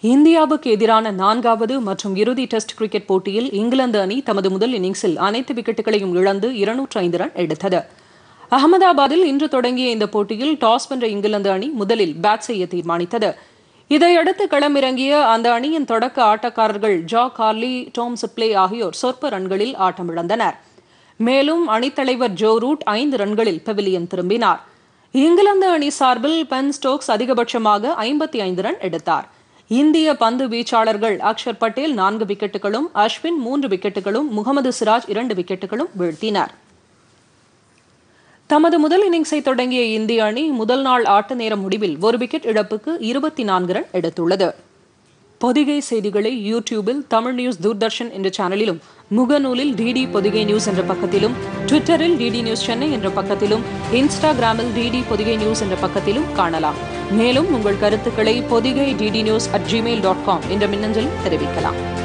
இந்தியாவுக்கு எதிரான நான்காவது மற்றும் இறுதி டெஸ்ட் கிரிக்கெட் போட்டியில் இங்கிலாந்து அணி தமது முதல் இன்னிங்ஸில் அனைத்து விக்கெட்டுகளையும் இழந்து இருநூற்று ஐந்து ரன் எடுத்தது அகமதாபாத்தில் இன்று தொடங்கிய இந்த போட்டியில் டாஸ் வென்ற இங்கிலாந்து அணி முதலில் பேட் செய்ய தீர்மானித்தது இதையடுத்து களமிறங்கிய அந்த அணியின் தொடக்க ஆட்டக்காரர்கள் ஜா கார்லி டோம் சிப்ளே ஆகியோர் சொற்ப ரன்களில் ஆட்டமிழந்தனர் மேலும் அணித்தலைவர் ஜோ ரூட் ஐந்து ரன்களில் பெவிலியன் திரும்பினார் இங்கிலாந்து அணி சார்பில் பென் ஸ்டோக்ஸ் அதிகபட்சமாக ஐம்பத்தி ஐந்து ரன் எடுத்தார் இந்திய பந்து வீச்சாளர்கள் அக்ஷர் பட்டேல் நான்கு விக்கெட்டுகளும் அஸ்வின் மூன்று விக்கெட்டுகளும் முகமது சிராஜ் இரண்டு விக்கெட்டுகளும் வீழ்த்தினர் தமது முதல் இன்னிங்ஸை தொடங்கிய இந்திய அணி முதல் நாள் ஆட்ட நேர முடிவில் ஒரு விக்கெட் இழப்புக்கு இருபத்தி நான்கு ரன் எடுத்துள்ளது பொதிகை செய்திகளை யூடியூபில் தமிழ் நியூஸ் தூர்தர்ஷன் என்ற சேனலிலும் முகநூலில் டிடி பொதிகை நியூஸ் என்ற பக்கத்திலும் ட்விட்டரில் டிடி நியூஸ் சென்னை என்ற பக்கத்திலும் இன்ஸ்டாகிராமில் டிடி பொதிகை நியூஸ் என்ற பக்கத்திலும் காணலாம் மேலும் உங்கள் கருத்துக்களை Podhigai DD news at Gmail dot com என்ற மின்னஞ்சலில் தெரிவிக்கலாம்